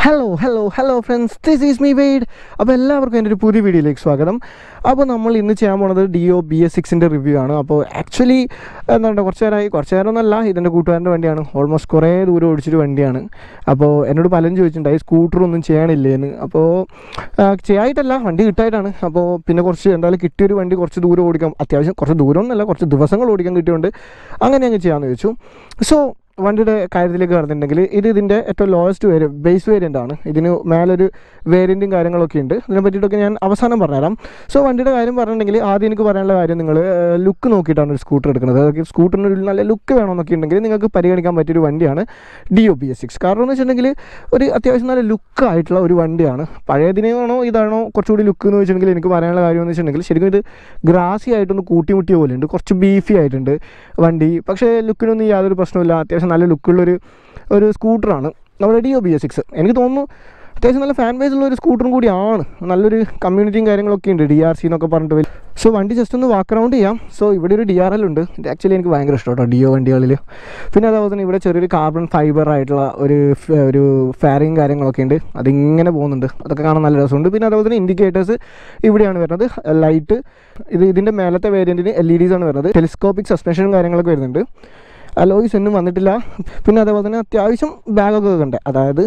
Hello hello hello friends this is me Wade അപ്പോൾ എല്ലാവർക്കും എൻ്റെ ഒരു പുതിയ വീഡിയോയിലേക്ക് സ്വാഗതം അപ്പോൾ നമ്മൾ ഇന്ന് ചെയ്യാൻ പോണത് ഡി ഒ ബി എസ് സിക്സിൻ്റെ റിവ്യൂ ആണ് അപ്പോൾ ആക്ച്വലി എന്താണ് കുറച്ച് നേരമായി കുറച്ച് നേരമൊന്നുമല്ല ഇതെൻ്റെ കൂട്ടുകാരൻ്റെ വണ്ടിയാണ് ഓൾമോസ്റ്റ് കുറേ ദൂരം ഓടിച്ചൊരു വണ്ടിയാണ് അപ്പോൾ എന്നോട് പലരും ചോദിച്ചിട്ടുണ്ടായി സ്കൂട്ടറൊന്നും ചെയ്യണില്ലേന്ന് അപ്പോൾ ആ, ചെയ്യായിട്ടല്ല വണ്ടി കിട്ടായിട്ടാണ് അപ്പോൾ പിന്നെ കുറച്ച് എന്തായാലും കിട്ടിയൊരു വണ്ടി കുറച്ച് ദൂരം ഓടിക്കാം അത്യാവശ്യം കുറച്ച് ദൂരം ഒന്നല്ല കുറച്ച് ദിവസങ്ങൾ ഓടിക്കാൻ കിട്ടിയുണ്ട് അങ്ങനെ അങ്ങ് ചെയ്യാമെന്ന് ചോദിച്ചു സോ വണ്ടിയുടെ കാര്യത്തിലേക്ക് കടന്നിട്ടുണ്ടെങ്കിൽ ഇത് ഇതിൻ്റെ ഏറ്റവും ലോവസ്റ്റ് വേരിയ ബേസ് വേരിയൻ്റ് ആണ് ഇതിന് മേലൊരു വേരിയൻറ്റും കാര്യങ്ങളൊക്കെ ഉണ്ട് ഇതിനെ പറ്റിയിട്ടൊക്കെ ഞാൻ അവസാനം പറഞ്ഞുതരാം സോ വണ്ടിയുടെ കാര്യം പറഞ്ഞിട്ടുണ്ടെങ്കിൽ ആദ്യം എനിക്ക് പറയാനുള്ള കാര്യം നിങ്ങൾ ലുക്ക് നോക്കിയിട്ടാണ് ഒരു സ്കൂട്ടർ എടുക്കുന്നത് അതായത് സ്കൂട്ടറിന് ഒരു നല്ല ലുക്ക് വേണമെന്നൊക്കെ ഉണ്ടെങ്കിൽ നിങ്ങൾക്ക് പരിഗണിക്കാൻ പറ്റിയൊരു വണ്ടിയാണ് D O B S six കാരണം എന്ന് വെച്ചിട്ടുണ്ടെങ്കിൽ ഒരു അത്യാവശ്യം നല്ല ലുക്ക് ആയിട്ടുള്ള ഒരു വണ്ടിയാണ് പഴയതിനെയാണോ ഇതാണോ കുറച്ചുകൂടി ലുക്ക് എന്ന് വെച്ചിട്ടുണ്ടെങ്കിൽ എനിക്ക് പറയാനുള്ള കാര്യം എന്ന് വെച്ചിട്ടുണ്ടെങ്കിൽ ശരിക്കും ഇത് ഗ്രാസി ആയിട്ടൊന്ന് കൂട്ടിമുട്ടിയ പോലെ ഉണ്ട് കുറച്ച് ബീഫി ആയിട്ടുണ്ട് വണ്ടി പക്ഷേ ലുക്കിനൊന്നും യാതൊരു പ്രശ്നമില്ല അത്യാവശ്യം നല്ല ലുക്കുള്ളൊരു ഒരു സ്കൂട്ടറാണ് നമ്മുടെ D O B S six എനിക്ക് തോന്നുന്നു അത്യാവശ്യം നല്ല ഫാൻ ബേസ് ഉള്ള ഒരു സ്കൂട്ടറും കൂടിയാണ് നല്ലൊരു കമ്മ്യൂണിറ്റിയും കാര്യങ്ങളൊക്കെ ഉണ്ട് ഡി ആർ സി എന്നൊക്കെ പറഞ്ഞിട്ട് വരും സോ വണ്ടി ജസ്റ്റ് ഒന്ന് വാക്ക് അറൗണ്ട് ചെയ്യാം സോ ഇവിടെ ഒരു ഡി ആർ എൽ ഉണ്ട് ഇത് ആക്ച്വലി എനിക്ക് ഭയങ്കര ഇഷ്ടം കേട്ടോ ഡി ഒ വണ്ടികളിൽ പിന്നെ അതേപോലെ തന്നെ ഇവിടെ ചെറിയൊരു കാർബൺ ഫൈബർ ആയിട്ടുള്ള ഒരു ഫ്- ഒരു ഫാരിങ് കാര്യങ്ങളൊക്കെ ഉണ്ട് അതിങ്ങനെ പോകുന്നുണ്ട് അതൊക്കെ കാണാൻ നല്ല രസമുണ്ട് പിന്നെ അതേപോലെ തന്നെ ഇൻഡിക്കേറ്റേഴ്സ് ഇവിടെയാണ് വരുന്നത് ലൈറ്റ് ഇത് ഇതിൻ്റെ മേലത്തെ വേരിയൻറ്റിന് എൽ ഇ ഡീസ് ആണ് വരുന്നത് ടെലിസ്കോപ്പിക് സസ്പെൻഷനും കാര്യങ്ങളൊക്കെ വരുന്നുണ്ട് അലോയ്സ് ഒന്നും വന്നിട്ടില്ല പിന്നെ അതേപോലെ തന്നെ അത്യാവശ്യം ബാഗൊക്കെ വെക്കണ്ടേ അതായത്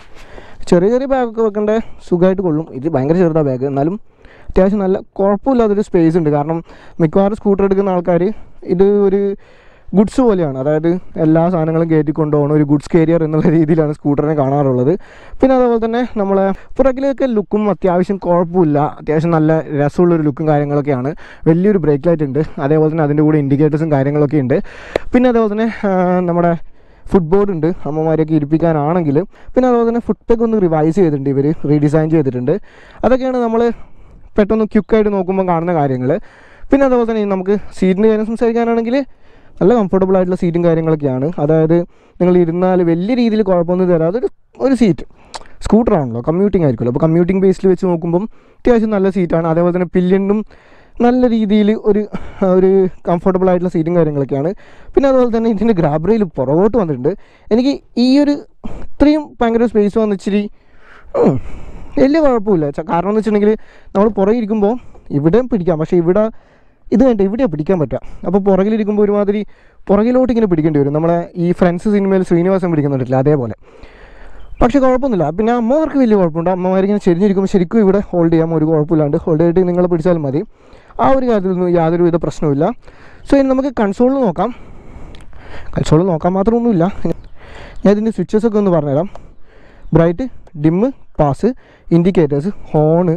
ചെറിയ ചെറിയ ബാഗൊക്കെ വെക്കണ്ടേ സുഖമായിട്ട് കൊള്ളും ഇത് ഭയങ്കര ചെറുതാണ് ബാഗ് എന്നാലും അത്യാവശ്യം നല്ല കുഴപ്പമില്ലാത്തൊരു സ്പേസ് ഉണ്ട് കാരണം മിക്കവാറും സ്കൂട്ടർ എടുക്കുന്ന ആൾക്കാർ ഇത് ഒരു ഗുഡ്സ് പോലെയാണ് അതായത് എല്ലാ സാധനങ്ങളും കയറ്റി കൊണ്ടുപോകണം ഒരു ഗുഡ്സ് കാരിയർ എന്നുള്ള രീതിയിലാണ് സ്കൂട്ടറിനെ കാണാറുള്ളത് പിന്നെ അതേപോലെ തന്നെ നമ്മളെ പുറകിലൊക്കെ ലുക്കും അത്യാവശ്യം കുഴപ്പമില്ല അത്യാവശ്യം നല്ല രസമുള്ളൊരു ലുക്കും കാര്യങ്ങളൊക്കെയാണ് വലിയൊരു ബ്രേക്ക് ലൈറ്റ് ഉണ്ട് അതേപോലെ തന്നെ അതിൻ്റെ കൂടെ ഇൻഡിക്കേറ്റേഴ്സും കാര്യങ്ങളൊക്കെ ഉണ്ട് പിന്നെ അതേപോലെ തന്നെ ആ, നമ്മുടെ ഫുട്ബോർഡ് ഉണ്ട് അമ്മമാരെയൊക്കെ ഇരിപ്പിക്കാനാണെങ്കിൽ പിന്നെ അതുപോലെ തന്നെ ഫുഡ് പെഗ് ഒന്ന് റിവൈസ് ചെയ്തിട്ടുണ്ട് ഇവർ റീഡിസൈൻ ചെയ്തിട്ടുണ്ട് അതൊക്കെയാണ് നമ്മൾ പെട്ടെന്ന് ക്യുക്കായിട്ട് നോക്കുമ്പോൾ കാണുന്ന കാര്യങ്ങൾ പിന്നെ അതുപോലെ തന്നെ നമുക്ക് സീറ്റിൻ്റെ കാര്യം സംസാരിക്കാനാണെങ്കിൽ നല്ല കംഫർട്ടബിൾ ആയിട്ടുള്ള സീറ്റും കാര്യങ്ങളൊക്കെയാണ് അതായത് നിങ്ങൾ ഇരുന്നാൽ വലിയ രീതിയിൽ കുഴപ്പമൊന്നും തരാതെ ഒരു ഒരു സീറ്റ് സ്കൂട്ടറാണല്ലോ കമ്മ്യൂട്ടിംഗ് ആയിരിക്കുമല്ലോ അപ്പോൾ കമ്മ്യൂട്ടിംഗ് ബേസിൽ വെച്ച് നോക്കുമ്പം അത്യാവശ്യം നല്ല സീറ്റാണ് അതേപോലെ തന്നെ പില്ലിനും നല്ല രീതിയിൽ ഒരു ഒരു കംഫർട്ടബിൾ ആയിട്ടുള്ള സീറ്റും കാര്യങ്ങളൊക്കെയാണ് പിന്നെ അതുപോലെ തന്നെ ഇതിൻ്റെ ഗ്രാബ് റെയിൽ പുറകോട്ട് വന്നിട്ടുണ്ട് എനിക്ക് ഈ ഒരു ഇത്രയും ഭയങ്കര സ്പേസ് വന്ന് ഇച്ചിരി ഉം, വലിയ കുഴപ്പമില്ല ച- കാരണം എന്ന് വെച്ചിട്ടുണ്ടെങ്കിൽ നമ്മൾ പുറകെ ഇരിക്കുമ്പോൾ ഇവിടെയും പിടിക്കാം പക്ഷേ ഇവിടെ ഇത് വേണ്ട ഇവിടെയാണ് പിടിക്കാൻ പറ്റുക അപ്പോൾ പുറകിലിരിക്കുമ്പോൾ ഒരുമാതിരി പുറകിലോട്ട് ഇങ്ങനെ പിടിക്കേണ്ടി വരും നമ്മളെ ഈ ഫ്രണ്ട്സ് സിനിമയിൽ ശ്രീനിവാസൻ പിടിക്കുന്നുണ്ടല്ലോ അതേപോലെ പക്ഷേ കുഴപ്പമൊന്നുമില്ല പിന്നെ അമ്മമാർക്ക് വലിയ കുഴപ്പമുണ്ട് അമ്മമാരിങ്ങനെ ചെരിഞ്ഞിരിക്കുമ്പോൾ ശരിക്കും ഇവിടെ ഹോൾഡ് ചെയ്യാം ഒരു കുഴപ്പമില്ലാണ്ട് ഹോൾഡ് ചെയ്തിട്ട് നിങ്ങൾ പിടിച്ചാൽ മതി ആ ഒരു കാര്യത്തിലൊന്നും യാതൊരു വിധ പ്രശ്നവുമില്ല സോ ഇനി നമുക്ക് കൺസോളിൽ നോക്കാം കൺസോളിൽ നോക്കാൻ മാത്രമൊന്നുമില്ല ഞാൻ ഇതിൻ്റെ സ്വിച്ചസ് ഒക്കെ ഒന്ന് പറഞ്ഞുതരാം bright dim pass indicators horn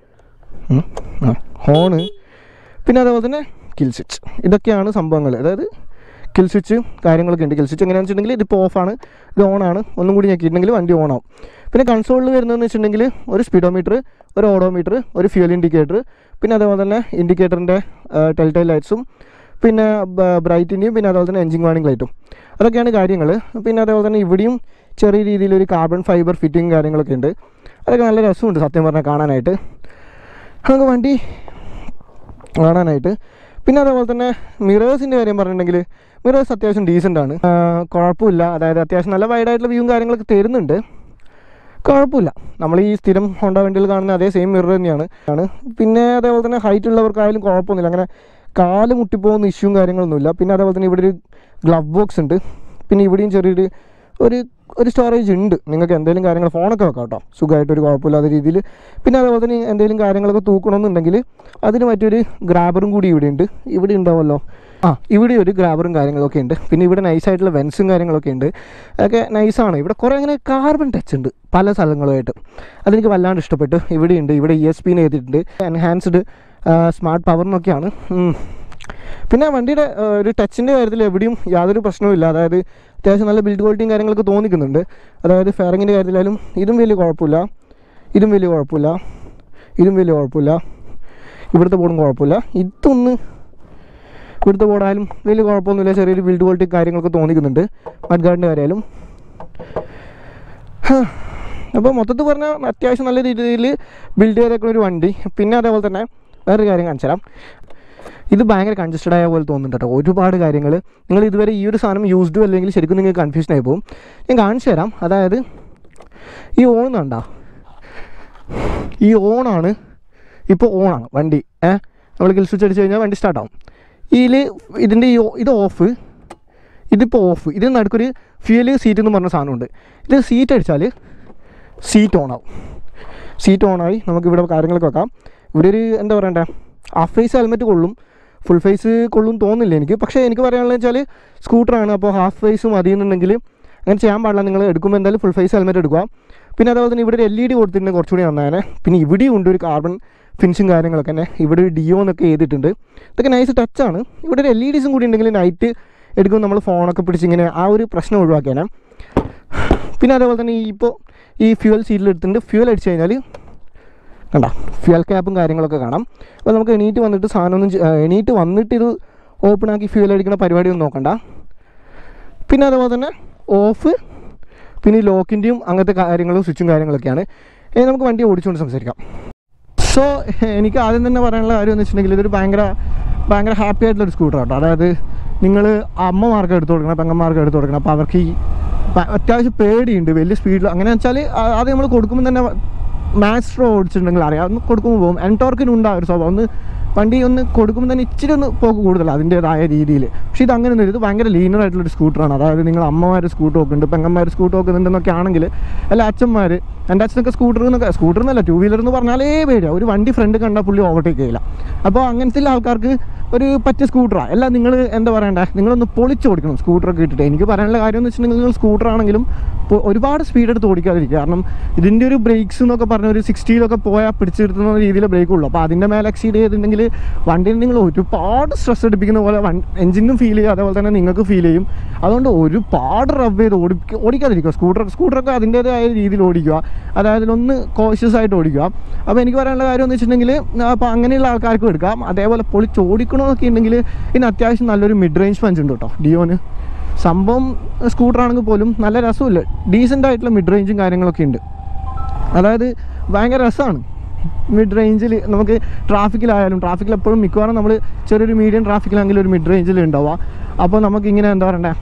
ഉം, ആ ഹോണ് പിന്നെ അതേപോലെ തന്നെ കിൽ സ്വിച്ച് ഇതൊക്കെയാണ് സംഭവങ്ങൾ അതായത് കിൽ സ്വിച്ച് കാര്യങ്ങളൊക്കെ ഉണ്ട് കിൽ സ്വിച്ച് എങ്ങനെയാണെന്ന് വെച്ചിട്ടുണ്ടെങ്കിൽ ഇതിപ്പോൾ ഓഫാണ് ഇത് ഓണാണ് ഒന്നും കൂടി ഞെക്കിയിട്ടുണ്ടെങ്കിൽ വണ്ടി ഓണാവും പിന്നെ കൺസോളിൽ വരുന്നതെന്ന് വെച്ചിട്ടുണ്ടെങ്കിൽ ഒരു സ്പീഡോമീറ്റർ ഒരു ഓഡോമീറ്റർ ഒരു ഫ്യൂൽ ഇൻഡിക്കേറ്റർ പിന്നെ അതേപോലെ തന്നെ ഇൻഡിക്കേറ്ററിൻ്റെ ടെൽറ്റൈൽ ലൈറ്റ്സും പിന്നെ ബ്രൈറ്റിൻ്റെയും പിന്നെ അതേപോലെ തന്നെ എൻജിൻ വാണിംഗ് ലൈറ്റും അതൊക്കെയാണ് കാര്യങ്ങൾ പിന്നെ അതേപോലെ തന്നെ ഇവിടെയും ചെറിയ രീതിയിലൊരു കാർബൺ ഫൈബർ ഫിറ്റിംഗ് കാര്യങ്ങളൊക്കെ ഉണ്ട് അതൊക്കെ നല്ല രസമുണ്ട് സത്യം പറഞ്ഞാൽ കാണാനായിട്ട് നമുക്ക് വണ്ടി കാണാനായിട്ട് പിന്നെ അതേപോലെ തന്നെ മിറേഴ്സിൻ്റെ കാര്യം പറഞ്ഞിട്ടുണ്ടെങ്കിൽ മിറേഴ്സ് അത്യാവശ്യം ഡീസൻ്റ് ആണ് ആ, കുഴപ്പമില്ല അതായത് അത്യാവശ്യം നല്ല വൈഡായിട്ടുള്ള വ്യൂവും കാര്യങ്ങളൊക്കെ തരുന്നുണ്ട് കുഴപ്പമില്ല നമ്മൾ ഈ സ്ഥിരം ഹോണ്ട വണ്ടിയിൽ കാണുന്ന അതേ സെയിം മിറർ തന്നെയാണ് ആണ് പിന്നെ അതേപോലെ തന്നെ ഹൈറ്റ് ഉള്ളവർക്കായാലും കുഴപ്പമൊന്നുമില്ല അങ്ങനെ കാല് മുട്ടിപ്പോകുന്ന ഇഷ്യൂവും കാര്യങ്ങളൊന്നുമില്ല പിന്നെ അതേപോലെ തന്നെ ഇവിടെ ഒരു ഗ്ലവ് ബോക്സ് ഉണ്ട് പിന്നെ ഇവിടെയും ചെറിയൊരു ഒരു ഒരു സ്റ്റോറേജ് ഉണ്ട് നിങ്ങൾക്ക് എന്തെങ്കിലും കാര്യങ്ങൾ ഫോണൊക്കെ വെക്കാം കേട്ടോ സുഖമായിട്ട് ഒരു കുഴപ്പമില്ലാത്ത രീതിയിൽ പിന്നെ അതേപോലെ തന്നെ എന്തെങ്കിലും കാര്യങ്ങളൊക്കെ തൂക്കണമെന്നുണ്ടെങ്കിൽ അതിന് മറ്റൊരു ഗ്രാബറും കൂടി ഇവിടെ ഉണ്ട് ഇവിടെ ഉണ്ടാവുമല്ലോ ആ ഇവിടെ ഒരു ഗ്രാബറും കാര്യങ്ങളൊക്കെ ഉണ്ട് പിന്നെ ഇവിടെ നൈസായിട്ടുള്ള വെൻസും കാര്യങ്ങളൊക്കെ ഉണ്ട് അതൊക്കെ നൈസാണ് ഇവിടെ കുറേ അങ്ങനെ കാർബൺ ടച്ച് ഉണ്ട് പല സ്ഥലങ്ങളുമായിട്ട് അതെനിക്ക് വല്ലാണ്ട് ഇഷ്ടപ്പെട്ടു ഇവിടെ ഉണ്ട് ഇവിടെ ഇ എസ് പിന്ന് ചെയ്തിട്ടുണ്ട് എൻഹാൻസ്ഡ് സ്മാർട്ട് പവർ എന്നൊക്കെയാണ് ഉം. പിന്നെ വണ്ടിയുടെ ആ, ഒരു ടച്ചിൻ്റെ കാര്യത്തിൽ എവിടെയും യാതൊരു പ്രശ്നവുമില്ല അതായത് അത്യാവശ്യം നല്ല ബിൽഡ് ക്വാളിറ്റിയും കാര്യങ്ങളൊക്കെ തോന്നിക്കുന്നുണ്ട് അതായത് ഫെയറിങ്ങിൻ്റെ കാര്യത്തിലായാലും ഇതും വലിയ കുഴപ്പമില്ല ഇതും വലിയ കുഴപ്പമില്ല ഇതും വലിയ കുഴപ്പമില്ല ഇവിടുത്തെ ബോർഡും കുഴപ്പമില്ല ഇതൊന്ന് ഇവിടുത്തെ ബോർഡായാലും വലിയ കുഴപ്പമൊന്നുമില്ല ചെറിയൊരു ബിൽഡ് ക്വാളിറ്റി കാര്യങ്ങളൊക്കെ തോന്നിക്കുന്നുണ്ട് മഡ്ഗാർഡിൻ്റെ കാര്യമായാലും അപ്പോൾ മൊത്തത്തിൽ പറഞ്ഞാൽ അത്യാവശ്യം നല്ല രീതിയിൽ ബിൽഡ് ചെയ്തേക്കുന്ന ഒരു വണ്ടി പിന്നെ അതേപോലെ തന്നെ വേറൊരു കാര്യം കാണിച്ചു തരാം ഇത് ഭയങ്കര കൺജസ്റ്റഡ് ആയ പോലെ തോന്നുന്നുണ്ട് കേട്ടോ ഒരുപാട് കാര്യങ്ങൾ നിങ്ങൾ ഇതുവരെ ഈ ഒരു സാധനം യൂസ്ഡും അല്ലെങ്കിൽ ശരിക്കും നിങ്ങൾക്ക് കൺഫ്യൂഷൻ ആയി പോകും ഞാൻ കാണിച്ചു തരാം അതായത് ഈ ഓൺ കണ്ടോ ഈ ഓണാണ് ഇപ്പോൾ ഓണാണ് വണ്ടി ഏ നമ്മൾ കിൽ സ്വിച്ച് അടിച്ച് കഴിഞ്ഞാൽ വണ്ടി സ്റ്റാർട്ടാവും ഇതിൽ ഇതിൻ്റെ ഈ ഓ- ഇത് ഓഫ് ഇതിപ്പോൾ ഓഫ് ഇതിന് നടുക്കൊരു ഫ്യൂൽ സീറ്റ് എന്ന് പറഞ്ഞ സാധനമുണ്ട് ഇത് സീറ്റ് അടിച്ചാൽ സീറ്റ് ഓൺ ആവും സീറ്റ് ഓണായി നമുക്ക് ഇവിടെ കാര്യങ്ങളൊക്കെ വെക്കാം ഇവിടെ ഒരു എന്താ പറയണ്ടേ ഹാഫ് ഫേസ് ഹെൽമെറ്റ് കൊള്ളും ഫുൾ ഫേസ് കൊള്ളും തോന്നില്ല എനിക്ക് പക്ഷേ എനിക്ക് പറയാനുള്ളത് വെച്ചാൽ സ്കൂട്ടറാണ് അപ്പോൾ ഹാഫ് ഫേസ് മതി എന്നുണ്ടെങ്കിൽ അങ്ങനെ ചെയ്യാൻ പാടില്ല നിങ്ങൾ എടുക്കുമ്പോൾ എന്തായാലും ഫുൾ ഫേസ് ഹെൽമെറ്റ് എടുക്കുക പിന്നെ അതേപോലെ തന്നെ ഇവിടെ ഒരു എൽ ഇ ഡി കൊടുത്തിട്ടുണ്ട് കുറച്ചുകൂടി നന്നായനെ പിന്നെ ഇവിടെയും ഉണ്ട് ഒരു കാർബൺ ഫിനിഷും കാര്യങ്ങളൊക്കെ തന്നെ ഇവിടെ ഒരു ഡിയോ എന്നൊക്കെ ചെയ്തിട്ടുണ്ട് ഇതൊക്കെ നൈസ് ടച്ചാണ് ഇവിടെ ഒരു എൽ ഇ ഡിസും കൂടി ഉണ്ടെങ്കിൽ നൈറ്റ് എടുക്കുമ്പോൾ നമ്മൾ ഫോണൊക്കെ പിടിച്ച് ഇങ്ങനെ ആ ഒരു പ്രശ്നം ഒഴിവാക്കിയാണ് പിന്നെ അതേപോലെ തന്നെ ഈ ഇപ്പോൾ ഈ ഫ്യൂൽ സീറ്റിൽ എടുത്തിട്ടുണ്ട് ഫ്യൂൽ അടിച്ച് കഴിഞ്ഞാൽ കണ്ട ഫ്യൂൽ ക്യാപ്പും കാര്യങ്ങളൊക്കെ കാണാം അപ്പോൾ നമുക്ക് എണീറ്റ് വന്നിട്ട് സാധനമൊന്നും ചെ- ആ, എണീറ്റ് വന്നിട്ട് ഇത് ഓപ്പൺ ആക്കി ഫ്യൂൽ അടിക്കുന്ന പരിപാടിയൊന്നും നോക്കണ്ട പിന്നെ അതേപോലെ തന്നെ ഓഫ് പിന്നെ ഈ ലോക്കിൻ്റെയും അങ്ങനത്തെ കാര്യങ്ങളും സ്വിച്ചും കാര്യങ്ങളൊക്കെയാണ് ഇനി നമുക്ക് വണ്ടി ഓടിച്ചുകൊണ്ട് സംസാരിക്കാം സോ എനിക്ക് ആദ്യം തന്നെ പറയാനുള്ള കാര്യം എന്ന് വെച്ചിട്ടുണ്ടെങ്കിൽ ഇതൊരു ഭയങ്കര ഭയങ്കര ഹാപ്പി ആയിട്ടുള്ളൊരു സ്കൂട്ടർ കേട്ടോ അതായത് നിങ്ങൾ അമ്മമാർക്ക് എടുത്തു കൊടുക്കണം പെങ്ങന്മാർക്ക് എടുത്തു കൊടുക്കണം അപ്പോൾ അവർക്ക് ഈ പ- അത്യാവശ്യം പേടിയുണ്ട് വലിയ സ്പീഡിൽ അങ്ങനെ വെച്ചാൽ ആദ്യം നമ്മൾ കൊടുക്കുമ്പോൾ തന്നെ മാസ്റ്റർ ഓടിച്ചിട്ടുണ്ടെങ്കിൽ അറിയാം ഒന്ന് കൊടുക്കുമ്പോൾ പോകും എൻടോർക്കിനും ഉണ്ടാകും ഒരു സ്വഭാവം ഒന്ന് വണ്ടി ഒന്ന് കൊടുക്കുമ്പോൾ തന്നെ ഇച്ചിരി ഒന്ന് പോക്ക് കൂടുതലാണ് അതിൻ്റേതായ രീതിയിൽ പക്ഷേ ഇത് അങ്ങനെ ഒന്നും ഇത് ഭയങ്കര ലീനർ ആയിട്ടുള്ളൊരു സ്കൂട്ടറാണ് അതായത് നിങ്ങൾ അമ്മമാർ സ്കൂട്ടർ നോക്കുന്നുണ്ട് പെങ്ങന്മാർ സ്കൂട്ടർ നോക്കുന്നുണ്ടെന്നൊക്കെ ആണെങ്കിൽ അല്ല അച്ഛന്മാർ എൻ്റെ അച്ഛനൊക്കെ സ്കൂട്ടർ എന്നൊക്കെ സ്കൂട്ടർ എന്നല്ല ടൂ വീലർ എന്ന് പറഞ്ഞാലേ പേടിയാണ് ഒരു വണ്ടി ഫ്രണ്ട് കണ്ടാൽ പുള്ളി ഓവർടേക്ക് ചെയ്യില്ല അപ്പോൾ അങ്ങനത്തെ ആൾക്കാർക്ക് ഒരു പറ്റിയ സ്കൂട്ടറാണ് അല്ല നിങ്ങൾ എന്താ പറയണ്ടേ നിങ്ങളൊന്ന് പൊളിച്ച് ഓടിക്കണം സ്കൂട്ടറൊക്കെ ഇട്ടിട്ട് എനിക്ക് പറയാനുള്ള കാര്യം എന്ന് വെച്ചിട്ടുണ്ടെങ്കിൽ നിങ്ങൾ സ്കൂട്ടർ ആണെങ്കിലും പൊ- ഒരുപാട് സ്പീഡ് എടുത്ത് ഓടിക്കാതിരിക്കുക കാരണം ഇതിൻ്റെ ഒരു ബ്രേക്സ് എന്നൊക്കെ പറഞ്ഞ ഒരു സിക്സ്റ്റിയിലൊക്കെ പോയാൽ പിടിച്ചു നിർത്തുന്ന രീതിയിൽ ബ്രേക്ക് ഉള്ളൂ അപ്പോൾ അതിൻ്റെ മേലെ എക്സീഡ് ചെയ്തിട്ടുണ്ടെങ്കിൽ വണ്ടിയിൽ നിങ്ങൾ ഒരുപാട് സ്ട്രെസ് എടുപ്പിക്കുന്ന പോലെ എഞ്ചിനും ഫീൽ ചെയ്യും അതേപോലെ തന്നെ നിങ്ങൾക്ക് ഫീൽ ചെയ്യും അതുകൊണ്ട് ഒരുപാട് റബ് ചെയ്ത് ഓടി ഓടിക്കാതിരിക്കുക സ്കൂട്ടർ സ്കൂട്ടറൊക്കെ അതിൻ്റേതായ രീതിയിൽ ഓടിക്കുക അതായത് ഒന്ന് കോഷ്യസ് ആയിട്ട് ഓടിക്കുക അപ്പോൾ എനിക്ക് പറയാനുള്ള കാര്യം എന്ന് വെച്ചിട്ടുണ്ടെങ്കിൽ അപ്പോൾ അങ്ങനെയുള്ള ആൾക്കാർക്കും എടുക്കാം അതേപോലെ പൊളിച്ച് ഓടിക്കണമെന്നൊക്കെ ഉണ്ടെങ്കിൽ ഇതിന് അത്യാവശ്യം നല്ലൊരു മിഡ് റേഞ്ച് പഞ്ച് ഉണ്ട് കേട്ടോ ഡിയോന് സംഭവം സ്കൂട്ടർ ആണെങ്കിൽ പോലും നല്ല രസമില്ല ഡീസൻ്റ് ആയിട്ടുള്ള മിഡ് റേഞ്ചും കാര്യങ്ങളൊക്കെ ഉണ്ട് അതായത് ഭയങ്കര രസമാണ് മിഡ് റേഞ്ചിൽ നമുക്ക് ട്രാഫിക്കിലായാലും ട്രാഫിക്കിൽ എപ്പോഴും മിക്കവാറും നമ്മൾ ചെറിയൊരു മീഡിയം ട്രാഫിക്കിലാണെങ്കിൽ ഒരു മിഡ് റേഞ്ചിൽ ഉണ്ടാവുക അപ്പോൾ നമുക്ക് ഇങ്ങനെ എന്താ പറയണ്ടേ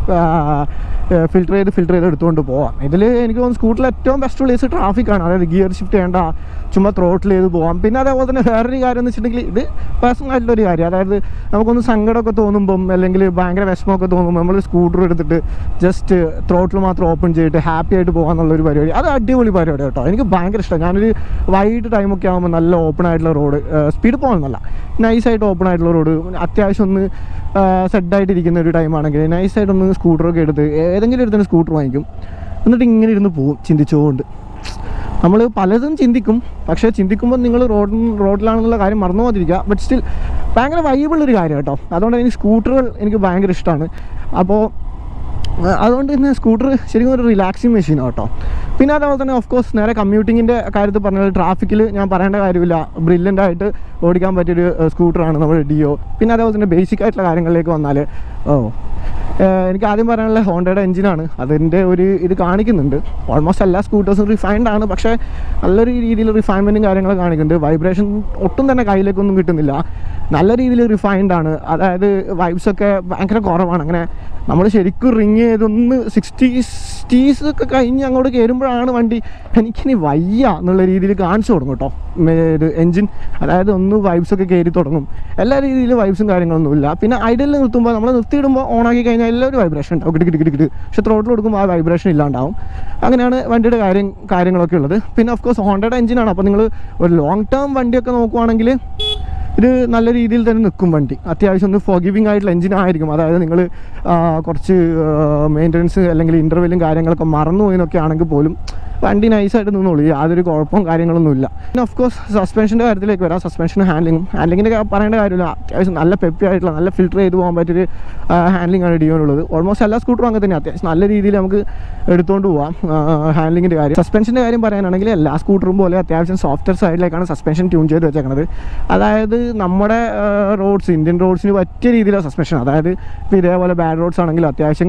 ഫിൽറ്റർ ചെയ്ത് ഫിൽറ്റർ ചെയ്ത് എടുത്തുകൊണ്ട് പോവാം ഇതിൽ എനിക്ക് തോന്നുന്നു സ്കൂട്ടറിൽ ഏറ്റവും ബെസ്റ്റ് പ്ലേസ് ട്രാഫിക്കാണ് അതായത് ഗിയർ ഷിഫ്റ്റ് ചെയ്യേണ്ട ചുമ്മാ ത്രോട്ടിൽ ചെയ്ത് പോവാം പിന്നെ അതേപോലെ തന്നെ വേറൊരു കാര്യം എന്ന് വെച്ചിട്ടുണ്ടെങ്കിൽ ഇത് പേഴ്സണൽ ആയിട്ടുള്ളൊരു കാര്യം അതായത് നമുക്കൊന്ന് സങ്കടമൊക്കെ തോന്നുമ്പം അല്ലെങ്കിൽ ഭയങ്കര വിഷമമൊക്കെ തോന്നുമ്പോൾ നമ്മൾ സ്കൂട്ടർ എടുത്തിട്ട് ജസ്റ്റ് ത്രോട്ടിൽ മാത്രം ഓപ്പൺ ചെയ്തിട്ട് ഹാപ്പി ആയിട്ട് പോകാന്നുള്ളൊരു പരിപാടി അത് അടിപൊളി പരിപാടി കേട്ടോ എനിക്ക് ഭയങ്കര ഇഷ്ടമാണ് ഞാനൊരു വൈകിട്ട് ടൈമൊക്കെ ആകുമ്പോൾ നല്ല ഓപ്പൺ ആയിട്ടുള്ള റോഡ് സ്പീഡ് പോകുന്നല്ല നൈസായിട്ട് ഓപ്പൺ ആയിട്ടുള്ള റോഡ് അത്യാവശ്യം ഒന്ന് സെഡായിട്ടിരിക്കുന്ന ഒരു ടൈമാണെങ്കിൽ നൈസായിട്ട് ഒന്ന് സ്കൂട്ടറൊക്കെ എടുത്ത് ഏതെങ്കിലും എടുത്തൊരു സ്കൂട്ടർ വാങ്ങിക്കും എന്നിട്ട് ഇങ്ങനെ ഇരുന്ന് പോവും ചിന്തിച്ചുകൊണ്ട് നമ്മൾ പലതും ചിന്തിക്കും പക്ഷേ ചിന്തിക്കുമ്പോൾ നിങ്ങൾ റോഡ് റോഡിലാണെന്നുള്ള കാര്യം മറന്നു പോകാതിരിക്കുക ബട്ട് സ്റ്റിൽ ഭയങ്കര വൈബിളൊരു കാര്യം കേട്ടോ അതുകൊണ്ട് എനിക്ക് സ്കൂട്ടറുകൾ എനിക്ക് ഭയങ്കര ഇഷ്ടമാണ് അപ്പോൾ ആ, അതുകൊണ്ട് തന്നെ സ്കൂട്ടർ ശരിക്കും ഒരു റിലാക്സിങ് മെഷീനാണ് കേട്ടോ പിന്നെ അതേപോലെ തന്നെ ഓഫ് കോഴ്സ് നേരെ കമ്മ്യൂട്ടിങ്ങിൻ്റെ കാര്യത്തിൽ പറഞ്ഞാൽ ട്രാഫിക്കിൽ ഞാൻ പറയേണ്ട കാര്യമില്ല ബ്രില്യൻ്റ് ആയിട്ട് ഓടിക്കാൻ പറ്റിയൊരു സ്കൂട്ടറാണ് നമ്മുടെ ഡിയോ പിന്നെ അതേപോലെ തന്നെ ബേസിക് ആയിട്ടുള്ള കാര്യങ്ങളിലേക്ക് വന്നാൽ ഓ ഏഹ് എനിക്ക് ആദ്യം പറയാനുള്ള ഹോണ്ടയുടെ എഞ്ചിനാണ് അതിൻ്റെ ഒരു ഇത് കാണിക്കുന്നുണ്ട് ഓൾമോസ്റ്റ് എല്ലാ സ്കൂട്ടേഴ്സും റിഫൈൻഡ് ആണ് പക്ഷേ നല്ലൊരു രീതിയിൽ റിഫൈൻമെൻറ്റും കാര്യങ്ങളും കാണിക്കുന്നുണ്ട് വൈബ്രേഷൻ ഒട്ടും തന്നെ കയ്യിലേക്കൊന്നും കിട്ടുന്നില്ല നല്ല രീതിയിൽ റിഫൈൻഡ് ആണ് അതായത് വൈബ്സ് ഒക്കെ ഭയങ്കര കുറവാണ് അങ്ങനെ നമ്മൾ ശരിക്കും റിങ് ചെയ്തൊന്ന് സിക്സ്റ്റീസ് ഒക്കെ കഴിഞ്ഞ് അങ്ങോട്ട് കയറുമ്പോഴാണ് വണ്ടി എനിക്കിനി വയ്യ എന്നുള്ള രീതിയിൽ കാണിച്ചു തുടങ്ങും കേട്ടോ മേ- ഇത് എൻജിൻ അതായത് ഒന്ന് വൈബ്സ് ഒക്കെ കയറി തുടങ്ങും എല്ലാ രീതിയിലും വൈബ്സും കാര്യങ്ങളൊന്നുമില്ല പിന്നെ ഐഡിയലിൽ നിർത്തുമ്പോൾ നമ്മൾ നിർത്തിയിടുമ്പോൾ ഓണാക്കി കഴിഞ്ഞാൽ എല്ലാവരും വൈബ്രേഷൻ ഉണ്ടാവും കിട്ടി കിട്ടി കിട്ടി പക്ഷെ ത്രോട്ടിൽ കൊടുക്കുമ്പോൾ ആ വൈബ്രേഷൻ ഇല്ലാണ്ടാവും അങ്ങനെയാണ് വണ്ടിയുടെ കാര്യം കാര്യങ്ങളൊക്കെ ഉള്ളത് പിന്നെ ഓഫ് കോഴ്സ് ഹോണ്ടയുടെ എഞ്ചിനാണ് അപ്പോൾ നിങ്ങൾ ഒരു ലോങ് ടേം വണ്ടിയൊക്കെ നോക്കുവാണെങ്കിൽ ഇത് നല്ല രീതിയിൽ തന്നെ നിൽക്കും വണ്ടി അത്യാവശ്യം ഒന്ന് ഫോഗിവിങ് ആയിട്ടുള്ള എഞ്ചിൻ ആയിരിക്കും അതായത് നിങ്ങൾ കുറച്ച് മെയിൻ്റനൻസ് അല്ലെങ്കിൽ ഇൻ്റർവെല്ലും കാര്യങ്ങളൊക്കെ മറന്നു പോയെന്നൊക്കെ ആണെങ്കിൽ പോലും വണ്ടി നൈസായിട്ട് നിന്നോളൂ യാതൊരു കുഴപ്പവും കാര്യങ്ങളൊന്നുമില്ല പിന്നെ ഓഫ് കോഴ്സ് സസ്പെൻഷൻ്റെ കാര്യത്തിലേക്ക് വരാം സസ്പെൻഷനും ഹാൻഡ്ലിങ്ങും ഹാൻഡ്ലിങ്ങിൻ്റെ പറയേണ്ട കാര്യമില്ല അത്യാവശ്യം നല്ല പെപ്പി ആയിട്ടുള്ള നല്ല ഫിൽറ്റർ ചെയ്ത് പോകാൻ പറ്റിയൊരു ഹാൻഡ്ലിംഗ് ആണ് ഡിയോനുള്ളത് ഓൾമോസ്റ്റ് എല്ലാ സ്കൂട്ടറും അങ്ങനെ തന്നെ അത്യാവശ്യം നല്ല രീതിയിൽ നമുക്ക് എടുത്തുകൊണ്ട് പോവാം ഹാൻഡ്ലിങ്ങിൻ്റെ കാര്യം സസ്പെൻഷൻ്റെ കാര്യം പറയാനാണെങ്കിൽ എല്ലാ സ്കൂട്ടറും പോലെ അത്യാവശ്യം സോഫ്റ്റ്വെയർ സൈഡിലേക്കാണ് സസ്പെൻഷൻ ട്യൂൺ ചെയ്ത് വെച്ചേക്കുന്നത് അതായത് നമ്മുടെ റോഡ്സ് ഇന്ത്യൻ റോഡ്സിന് പറ്റിയ രീതിയിലുള്ള സസ്പെൻഷൻ അതായത് ഇപ്പോൾ ഇതേപോലെ ബാഡ് റോഡ്സ് ആണെങ്കിലും അത്യാവശ്യം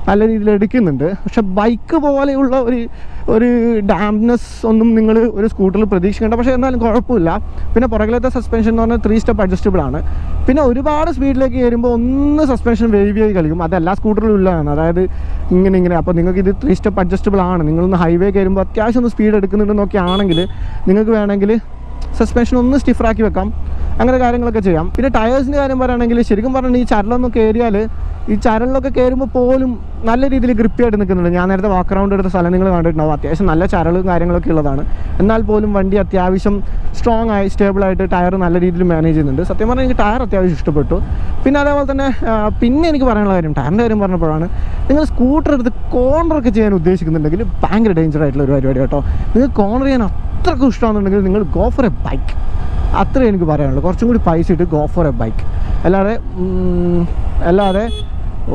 നല്ല രീതിയിൽ എടുക്കുന്നുണ്ട് പക്ഷെ ബൈക്ക് പോലെയുള്ള ഒരു ഒരു ഡാംനെസ് ഒന്നും നിങ്ങൾ ഒരു സ്കൂട്ടറിൽ പ്രതീക്ഷിക്കേണ്ട പക്ഷേ എന്നാലും കുഴപ്പമില്ല പിന്നെ പുറകിലത്തെ സസ്പെൻഷൻ എന്ന് പറഞ്ഞാൽ ത്രീ സ്റ്റെപ്പ് അഡ്ജസ്റ്റബിൾ ആണ് പിന്നെ ഒരുപാട് സ്പീഡിലേക്ക് കയറുമ്പോൾ ഒന്ന് സസ്പെൻഷൻ വേവ് ആയി കളിക്കും അത് എല്ലാ സ്കൂട്ടറിലും ഉള്ളതാണ് അതായത് ഇങ്ങനെ ഇങ്ങനെ അപ്പോൾ നിങ്ങൾക്ക് ഇത് ത്രീ സ്റ്റെപ്പ് അഡ്ജസ്റ്റബിൾ ആണ് നിങ്ങളൊന്ന് ഹൈവേ കയറുമ്പോൾ അത്യാവശ്യം ഒന്ന് സ്പീഡ് എടുക്കുന്നുണ്ടെന്നൊക്കെ ആണെങ്കിൽ നിങ്ങൾക്ക് വേണമെങ്കിൽ സസ്പെൻഷൻ ഒന്ന് സ്റ്റിഫറാക്കി വെക്കാം അങ്ങനെ കാര്യങ്ങളൊക്കെ ചെയ്യാം പിന്നെ ടയേഴ്സിൻ്റെ കാര്യം പറയുകയാണെങ്കിൽ ശരിക്കും പറഞ്ഞാൽ ഈ ചരലൊന്നും കയറിയാൽ ഈ ചരലിലൊക്കെ കയറുമ്പോൾ പോലും നല്ല രീതിയിൽ ഗ്രിപ്പിയായിട്ട് നിൽക്കുന്നുണ്ട് ഞാൻ നേരത്തെ വാക്ക് റൗണ്ട് എടുത്ത സ്ഥലം നിങ്ങൾ കണ്ടിട്ടുണ്ടാവും അത്യാവശ്യം നല്ല ചരലും കാര്യങ്ങളൊക്കെ ഉള്ളതാണ് എന്നാൽ പോലും വണ്ടി അത്യാവശ്യം സ്ട്രോങ് ആയി സ്റ്റേബിൾ ആയിട്ട് ടയർ നല്ല രീതിയിൽ മാനേജ് ചെയ്യുന്നുണ്ട് സത്യം പറഞ്ഞാൽ എനിക്ക് ടയർ അത്യാവശ്യം ഇഷ്ടപ്പെട്ടു പിന്നെ അതേപോലെ തന്നെ ആ, പിന്നെ എനിക്ക് പറയാനുള്ള കാര്യം ടയറിൻ്റെ കാര്യം പറഞ്ഞപ്പോഴാണ് നിങ്ങൾ സ്കൂട്ടർ എടുത്ത് കോർണറൊക്കെ ചെയ്യാൻ ഉദ്ദേശിക്കുന്നുണ്ടെങ്കിൽ ഭയങ്കര ഡേഞ്ചർ ആയിട്ടുള്ള ഒരു പരിപാടി കേട്ടോ നിങ്ങൾക്ക് കോർണർ ചെയ്യാൻ അത്രക്കും ഇഷ്ടമാണെന്നുണ്ടെങ്കിൽ നിങ്ങൾ ഗോ ഫോർ എ ബൈക്ക് അത്രേ എനിക്ക് പറയാനുള്ളൂ കുറച്ചും കൂടി പൈസ ഇട്ട് ഗോ ഫോർ എ ബൈക്ക് അല്ലാതെ ഉം, അല്ലാതെ ഓ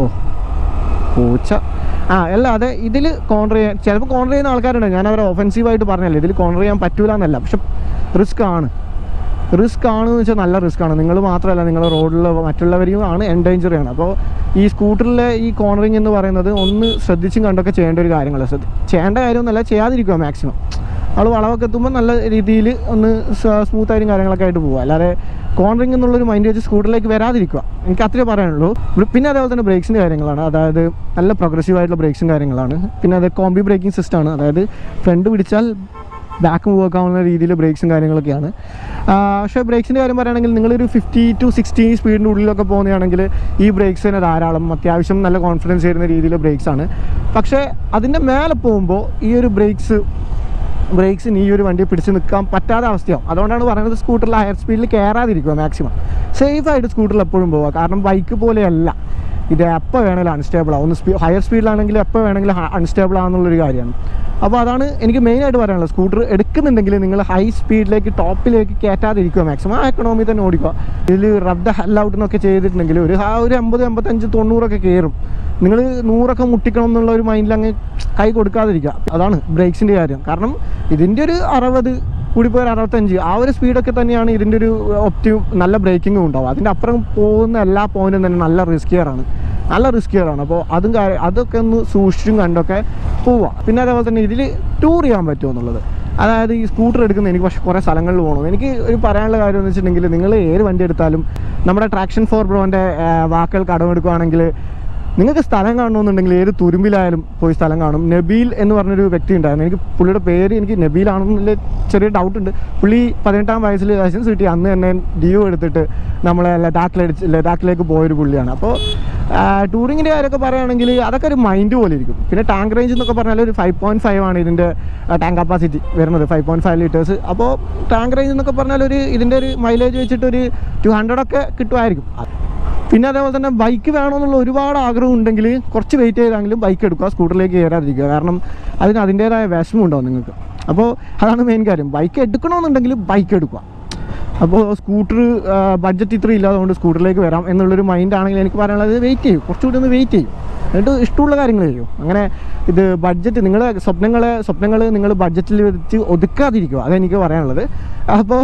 പൂച്ച ആ അല്ലാതെ ഇതിൽ കോൺട്ര ചെയ്യാൻ ചിലപ്പോൾ കോൺട്ര ചെയ്യുന്ന ആൾക്കാരുണ്ട് ഞാൻ അവരെ ഒഫൻസീവായിട്ട് പറഞ്ഞല്ലേ ഇതിൽ കോൺട്ര ചെയ്യാൻ പറ്റൂല എന്നല്ല പക്ഷെ റിസ്ക് ആണ് റിസ്ക് ആണെന്ന് വെച്ചാൽ നല്ല റിസ്ക് ആണ് നിങ്ങൾ മാത്രമല്ല നിങ്ങൾ റോഡിൽ മറ്റുള്ളവരെയും ആണ് എൻഡേഞ്ചർ ചെയ്യണം അപ്പോൾ ഈ സ്കൂട്ടറിലെ ഈ കോർണറിങ് എന്ന് പറയുന്നത് ഒന്ന് ശ്രദ്ധിച്ചും കണ്ടൊക്കെ ചെയ്യേണ്ട ഒരു കാര്യങ്ങൾ ശ്രദ്ധ ചെയ്യേണ്ട കാര്യമൊന്നുമല്ല ചെയ്യാതിരിക്കുക മാക്സിമം അവൾ വളവൊക്കെ എത്തുമ്പോൾ നല്ല രീതിയിൽ ഒന്ന് സ്മൂത്ത് ആയിട്ടും കാര്യങ്ങളൊക്കെ ആയിട്ട് പോകുക അല്ലാതെ കോർണറിങ് എന്നുള്ളൊരു മൈൻഡ് വെച്ച് സ്കൂട്ടറിലേക്ക് വരാതിരിക്കുക എനിക്ക് അത്രേ പറയാനുള്ളൂ പിന്നെ അതേപോലെ തന്നെ ബ്രേക്സിൻ്റെ കാര്യങ്ങളാണ് അതായത് നല്ല പ്രോഗ്രസീവ് ആയിട്ടുള്ള ബ്രേക്സും കാര്യങ്ങളാണ് പിന്നെ അത് കോമ്പി ബ്രേക്കിംഗ് സിസ്റ്റമാണ് അതായത് ഫ്രണ്ട് പിടിച്ചാൽ ബാക്ക് മൂവ് ആക്കാവുന്ന രീതിയിൽ ബ്രേക്സും കാര്യങ്ങളൊക്കെയാണ് ആ, പക്ഷേ ബ്രേക്സിൻ്റെ കാര്യം പറയുകയാണെങ്കിൽ നിങ്ങളൊരു ഫിഫ്റ്റി ടു സിക്സ്റ്റി സ്പീഡിൻ്റെ ഉള്ളിലൊക്കെ പോകുന്നതാണെങ്കിൽ ഈ ബ്രേക്സ് തന്നെ ധാരാളം അത്യാവശ്യം നല്ല കോൺഫിഡൻസ് തരുന്ന രീതിയിൽ ബ്രേക്സ് ആണ് പക്ഷേ അതിൻ്റെ മേലെ പോകുമ്പോൾ ഈ ഒരു ബ്രേക്സ് ബ്രേക്സിന് ഈ ഒരു വണ്ടി പിടിച്ച് നിൽക്കാൻ പറ്റാത്ത അവസ്ഥയാവും അതുകൊണ്ടാണ് പറയുന്നത് സ്കൂട്ടറിൽ ഹയർ സ്പീഡിൽ കയറാതിരിക്കുക മാക്സിമം സേഫായിട്ട് സ്കൂട്ടറിൽ എപ്പോഴും പോവുക കാരണം ബൈക്ക് പോലെയല്ല ഇത് എപ്പോൾ വേണമെങ്കിലും അൺസ്റ്റേബിൾ ആവും ഒന്ന് സ്പീ ഹയർ സ്പീഡിലാണെങ്കിൽ എപ്പോൾ വേണമെങ്കിലും അൺസ്റ്റേബിൾ ആണെന്നുള്ളൊരു കാര്യമാണ് അപ്പോൾ അതാണ് എനിക്ക് മെയിനായിട്ട് പറയാനുള്ളത് സ്കൂട്ടർ എടുക്കുന്നുണ്ടെങ്കിൽ നിങ്ങൾ ഹൈ സ്പീഡിലേക്ക് ടോപ്പിലേക്ക് കയറ്റാതിരിക്കുക മാക്സിമം ആ എക്കണോമി തന്നെ ഓടിക്കുക ഇതിൽ റബ് ദ ഹെൽ ഔട്ട് എന്നൊക്കെ ചെയ്തിട്ടുണ്ടെങ്കിൽ ഒരു ആ ഒരു അമ്പത് എൺപത്തഞ്ച് തൊണ്ണൂറൊക്കെ കയറും നിങ്ങൾ നൂറൊക്കെ മുട്ടിക്കണം എന്നുള്ള ഒരു മൈൻഡിൽ അങ്ങ് കൈ കൊടുക്കാതിരിക്കുക അതാണ് ബ്രേക്സിൻ്റെ കാര്യം കാരണം ഇതിൻ്റെ ഒരു അറുപത് കൂടിപ്പോയ ഒരു അറുപത്തഞ്ച് ആ ഒരു സ്പീഡൊക്കെ തന്നെയാണ് ഇതിൻ്റെ ഒരു ഒപ്റ്റീവ് നല്ല ബ്രേക്കിങ്ങും ഉണ്ടാവും അതിൻ്റെ അപ്പുറം പോകുന്ന എല്ലാ പോയിന്റും തന്നെ നല്ല റിസ്കിയറാണ് നല്ല റിസ്കിയറാണ് അപ്പോൾ അതും കാര്യം അതൊക്കെ ഒന്ന് സൂക്ഷിച്ചും കണ്ടൊക്കെ പോവുക പിന്നെ അതേപോലെ തന്നെ ഇതിൽ ടൂർ ചെയ്യാൻ പറ്റുമോ എന്നുള്ളത് അതായത് ഈ സ്കൂട്ടർ എടുക്കുന്ന എനിക്ക് പക്ഷേ കുറേ സ്ഥലങ്ങളിൽ പോകണം എനിക്ക് ഒരു പറയാനുള്ള കാര്യം എന്ന് വെച്ചിട്ടുണ്ടെങ്കിൽ നിങ്ങൾ ഏത് വണ്ടി എടുത്താലും നമ്മുടെ ട്രാക്ഷൻ ഫോർ ബ്രോൻ്റെ വാക്കുകൾ കടമെടുക്കുകയാണെങ്കിൽ നിങ്ങൾക്ക് സ്ഥലം കാണണമെന്നുണ്ടെങ്കിൽ ഏത് തുരുമ്പിലായാലും പോയി സ്ഥലം കാണും നബീൽ എന്ന് പറഞ്ഞൊരു വ്യക്തി ഉണ്ടായിരുന്നു എനിക്ക് പുള്ളിയുടെ പേര് എനിക്ക് നബീലാണെന്നുള്ള ചെറിയ ഡൗട്ട് ഉണ്ട് പുള്ളി പതിനെട്ടാം വയസ്സിൽ ലൈസൻസ് കിട്ടി അന്ന് തന്നെ ഡിയോ എടുത്തിട്ട് നമ്മളെ ലഡാക്കിലടിച്ച് ലഡാക്കിലേക്ക് പോയൊരു പുള്ളിയാണ് അപ്പോൾ ടൂറിങ്ങിൻ്റെ കാര്യമൊക്കെ പറയുകയാണെങ്കിൽ അതൊക്കെ ഒരു മൈൻഡ് പോലെ ഇരിക്കും പിന്നെ ടാങ്ക് റേഞ്ച് എന്നൊക്കെ പറഞ്ഞാൽ ഒരു ഫൈവ് പോയിൻറ്റ് ഫൈവ് ആണ് ഇതിൻ്റെ ടാങ്ക് കപ്പാസിറ്റി വരുന്നത് ഫൈവ് പോയിൻറ്റ് ഫൈവ് ലിറ്റേഴ്സ് അപ്പോൾ ടാങ്ക് റേഞ്ച് എന്നൊക്കെ പറഞ്ഞാൽ ഒരു ഇതിൻ്റെ ഒരു മൈലേജ് വെച്ചിട്ട് ഒരു ടു ഹൺഡ്രഡ് ഒക്കെ കിട്ടുമായിരിക്കും പിന്നെ അതേപോലെ തന്നെ ബൈക്ക് വേണമെന്നുള്ള ഒരുപാട് ആഗ്രഹം ഉണ്ടെങ്കിൽ കുറച്ച് വെയിറ്റ് ചെയ്താണെങ്കിലും ബൈക്ക് എടുക്കുക സ്കൂട്ടറിലേക്ക് കയറാതിരിക്കുക കാരണം അതിന് അതിൻ്റേതായ വിഷമം ഉണ്ടാവും നിങ്ങൾക്ക് അപ്പോൾ അതാണ് മെയിൻ കാര്യം ബൈക്ക് എടുക്കണമെന്നുണ്ടെങ്കിൽ ബൈക്ക് എടുക്കുക അപ്പോൾ സ്കൂട്ടർ ബഡ്ജറ്റ് ഇത്ര ഇല്ലാത്തതുകൊണ്ട് സ്കൂട്ടറിലേക്ക് വരാം എന്നുള്ളൊരു മൈൻഡ് ആണെങ്കിൽ എനിക്ക് പറയാനുള്ളത് വെയിറ്റ് ചെയ്യും കുറച്ചുകൂടി ഒന്ന് വെയിറ്റ് ചെയ്യും എന്നിട്ട് ഇഷ്ടമുള്ള കാര്യങ്ങൾ ചെയ്യും അങ്ങനെ ഇത് ബഡ്ജറ്റ് നിങ്ങളെ സ്വപ്നങ്ങളെ സ്വപ്നങ്ങൾ നിങ്ങൾ ബഡ്ജറ്റിൽ വെച്ച് ഒതുക്കാതിരിക്കുക അതെനിക്ക് പറയാനുള്ളത് അപ്പോൾ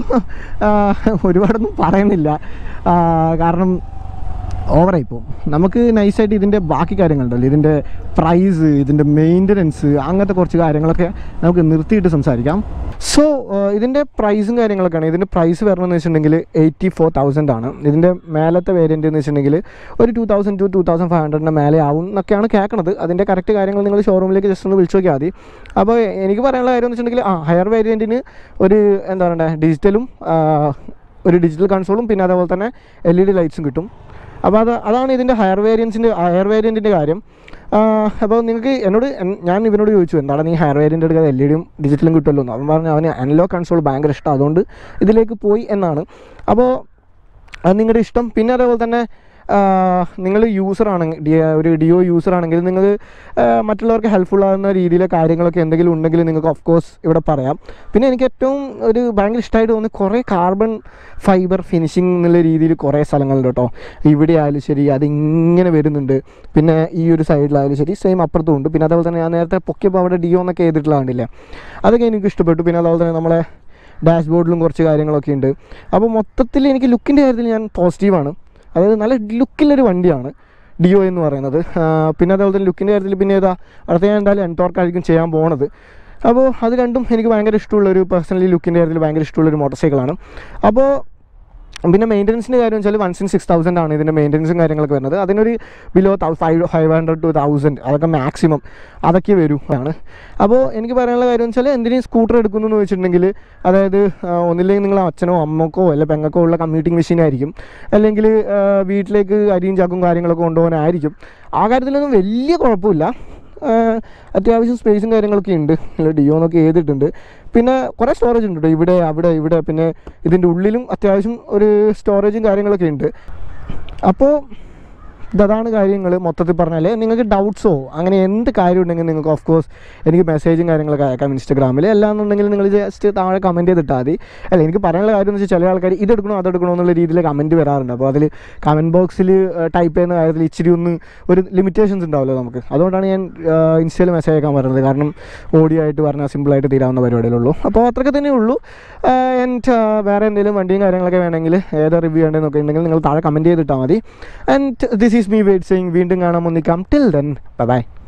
ഒരുപാടൊന്നും പറയുന്നില്ല ആ, കാരണം ഓവറായി പോകും നമുക്ക് നൈസായിട്ട് ഇതിൻ്റെ ബാക്കി കാര്യങ്ങളുണ്ടല്ലോ ഇതിൻ്റെ പ്രൈസ് ഇതിൻ്റെ മെയിൻ്റനൻസ് അങ്ങനത്തെ കുറച്ച് കാര്യങ്ങളൊക്കെ നമുക്ക് നിർത്തിയിട്ട് സംസാരിക്കാം സോ ഇതിൻ്റെ പ്രൈസും കാര്യങ്ങളൊക്കെയാണ് ഇതിൻ്റെ പ്രൈസ് വരണമെന്ന് വെച്ചിട്ടുണ്ടെങ്കിൽ എയ്റ്റി ഫോർ തൗസൻഡ് ആണ് ഇതിൻ്റെ മേലത്തെ വേരിയൻ്റ് എന്ന് വെച്ചിട്ടുണ്ടെങ്കിൽ ഒരു two thousand two two thousand five ഹൺഡ്രഡിൻ്റെ മേലെ ആവും എന്നൊക്കെയാണ് കേൾക്കണത് അതിൻ്റെ കറക്റ്റ് കാര്യങ്ങൾ നിങ്ങൾ ഷോറൂമിലേക്ക് ജസ്റ്റ് ഒന്ന് വിളിച്ചു നോക്കിയാൽ മതി അപ്പോൾ എനിക്ക് പറയാനുള്ള കാര്യം എന്ന് വെച്ചിട്ടുണ്ടെങ്കിൽ ആ ഹയർ വേരിയൻറ്റിന് ഒരു എന്താ പറയണ്ടേ ഡിജിറ്റലും ഒരു ഡിജിറ്റൽ കൺസോളും പിന്നെ അതേപോലെ തന്നെ എൽ ഇ ഡി ലൈറ്റ്സും കിട്ടും അപ്പോൾ അത് അതാണ് ഇതിൻ്റെ ഹയർ വേരിയൻസിൻ്റെ ഹയർ വേരിയൻറ്റിൻ്റെ കാര്യം അപ്പോൾ നിങ്ങൾക്ക് എന്നോട് എൻ- ഞാൻ ഇവനോട് ചോദിച്ചു എന്താണ് നീ ഹയർ വേരിയൻ്റ് എടുക്കാതെ എൽ ഇ ഡിയും ഡിജിറ്റലും കിട്ടുമല്ലോ എന്ന് അവൻ പറഞ്ഞു അവന് അനലോ കൺസോൾ ഭയങ്കര ഇഷ്ടം അതുകൊണ്ട് ഇതിലേക്ക് പോയി എന്നാണ് അപ്പോൾ അത് നിങ്ങളുടെ ഇഷ്ടം പിന്നെ അതേപോലെ തന്നെ നിങ്ങൾ യൂസർ ആണെങ്കിൽ ഡി ഒരു ഡിഒ യൂസർ ആണെങ്കിൽ നിങ്ങൾ മറ്റുള്ളവർക്ക് ഹെൽപ്ഫുൾ ആകുന്ന രീതിയിലെ കാര്യങ്ങളൊക്കെ എന്തെങ്കിലും ഉണ്ടെങ്കിൽ നിങ്ങൾക്ക് ഓഫ് കോഴ്സ് ഇവിടെ പറയാം പിന്നെ എനിക്ക് ഏറ്റവും ഒരു ഭയങ്കര ഇഷ്ടമായിട്ട് തോന്നി കുറേ കാർബൺ ഫൈബർ ഫിനിഷിംഗ് എന്നുള്ള രീതിയിൽ കുറേ സ്ഥലങ്ങളുണ്ട് കേട്ടോ ഇവിടെ ആയാലും ശരി അതിങ്ങനെ വരുന്നുണ്ട് പിന്നെ ഈ ഒരു സൈഡിലായാലും ശരി സെയിം അപ്പുറത്തും ഉണ്ട് പിന്നെ അതേപോലെ തന്നെ ഞാൻ നേരത്തെ പൊക്കിയപ്പോൾ അവിടെ ഡിഒ എന്നൊക്കെ ചെയ്തിട്ടുള്ള കണ്ടില്ലേ അതൊക്കെ എനിക്ക് ഇഷ്ടപ്പെട്ടു പിന്നെ അതേപോലെ തന്നെ നമ്മളെ ഡാഷ്ബോർഡിലും കുറച്ച് കാര്യങ്ങളൊക്കെ ഉണ്ട് അപ്പോൾ മൊത്തത്തിൽ എനിക്ക് ലുക്കിൻ്റെ കാര്യത്തിൽ ഞാൻ പോസിറ്റീവാണ് അതായത് നല്ല ലുക്കിലൊരു വണ്ടിയാണ് ഡിയോ എന്ന് പറയുന്നത് ആ, പിന്നെ അതുപോലെ തന്നെ ലുക്കിൻ്റെ കാര്യത്തിൽ പിന്നെ ഏതാ അടുത്ത ഞാൻ എന്തായാലും എൻടോർക്ക് ആയിരിക്കും ചെയ്യാൻ പോണത് അപ്പോൾ അത് രണ്ടും എനിക്ക് ഭയങ്കര ഇഷ്ടമുള്ളൊരു പേഴ്സണലി ലുക്കിൻ്റെ കാര്യത്തിൽ ഭയങ്കര ഇഷ്ടമുള്ളൊരു മോട്ടോർ സൈക്കിളാണ് അപ്പോൾ പിന്നെ മെയിൻ്റനൻസിൻ്റെ കാര്യം വെച്ചാൽ വൺസ് ഇൻ സിക്സ് തൗസൻഡ് ആണ് ഇതിൻ്റെ മെയിൻ്റനൻസും കാര്യങ്ങളൊക്കെ വരുന്നത് അതിനൊരു below five five hundred two thousand അതൊക്കെ മാക്സിമം അതൊക്കെ വരും ആണ് അപ്പോൾ എനിക്ക് പറയാനുള്ള കാര്യം വെച്ചാൽ എന്തിനും സ്കൂട്ടർ എടുക്കുന്നു എന്ന് വെച്ചിട്ടുണ്ടെങ്കിൽ അതായത് ആ, ഒന്നില്ലെങ്കിൽ നിങ്ങൾ അച്ഛനോ അമ്മക്കോ അല്ലെ പെങ്ങക്കോ ഉള്ള കമ്മ്യൂട്ടിംഗ് മെഷീൻ ആയിരിക്കും അല്ലെങ്കിൽ ആ, വീട്ടിലേക്ക് അരിയും ചാക്കും കാര്യങ്ങളൊക്കെ കൊണ്ടുപോകാനായിരിക്കും ആ കാര്യത്തിലൊന്നും വലിയ കുഴപ്പമില്ല ആഹ് അത്യാവശ്യം സ്പേസും കാര്യങ്ങളൊക്കെ ഉണ്ട് ഡിയോ എന്നൊക്കെ ചെയ്തിട്ടുണ്ട് പിന്നെ കുറേ സ്റ്റോറേജ് ഉണ്ട് കേട്ടോ ഇവിടെ അവിടെ ഇവിടെ പിന്നെ ഇതിൻ്റെ ഉള്ളിലും അത്യാവശ്യം ഒരു സ്റ്റോറേജും കാര്യങ്ങളൊക്കെ ഉണ്ട് അപ്പോൾ ഇതാണ് കാര്യങ്ങൾ മൊത്തത്തിൽ പറഞ്ഞാൽ നിങ്ങൾക്ക് ഡൗട്ട്സോ അങ്ങനെ എന്ത് കാര്യം ഉണ്ടെങ്കിൽ നിങ്ങൾക്ക് ഓഫ് കോഴ്സ് എനിക്ക് മെസ്സേജും കാര്യങ്ങളൊക്കെ അയക്കാം ഇൻസ്റ്റാഗ്രാമിൽ അല്ലാന്നുണ്ടെങ്കിൽ നിങ്ങൾ ജസ്റ്റ് താഴെ കമൻറ്റ് ചെയ്തിട്ടാൽ മതി അല്ല എനിക്ക് പറയാനുള്ള കാര്യം എന്ന് വെച്ചാൽ ചില ആൾക്കാർ ഇതെടുക്കണോ അതെടുക്കണോ എന്നുള്ള രീതിയിൽ കമൻറ്റ് വരാറുണ്ട് അപ്പോൾ അതിൽ കമൻറ്റ് ബോക്സിൽ ടൈപ്പ് ചെയ്യുന്ന കാര്യത്തിൽ ഇച്ചിരി ഒന്ന് ഒരു ലിമിറ്റേഷൻസ് ഉണ്ടാവുമല്ലോ നമുക്ക് അതുകൊണ്ടാണ് ഞാൻ ഇൻസ്റ്റയിൽ മെസ്സേജ് അയക്കാൻ പറയുന്നത് കാരണം ഓഡിയോ ആയിട്ട് പറഞ്ഞാൽ സിമ്പിളായിട്ട് തീരാവുന്ന പരിപാടികളുള്ളൂ അപ്പോൾ അത്രയൊക്കെ തന്നെ ഉള്ളൂ ആൻഡ് വേറെ എന്തെങ്കിലും വണ്ടിയും കാര്യങ്ങളൊക്കെ വേണമെങ്കിൽ ഏതാ റിവ്യൂ ചെയ്യേണ്ടതെന്നൊക്കെ ഉണ്ടെങ്കിൽ നിങ്ങൾ താഴെ കമൻറ്റ് ചെയ്തിട്ടാൽ മതി and this is me Wade saying വീണ്ടും കാണാൻ ഒന്നിക്കാം ടിൽ ദെൻ ബൈ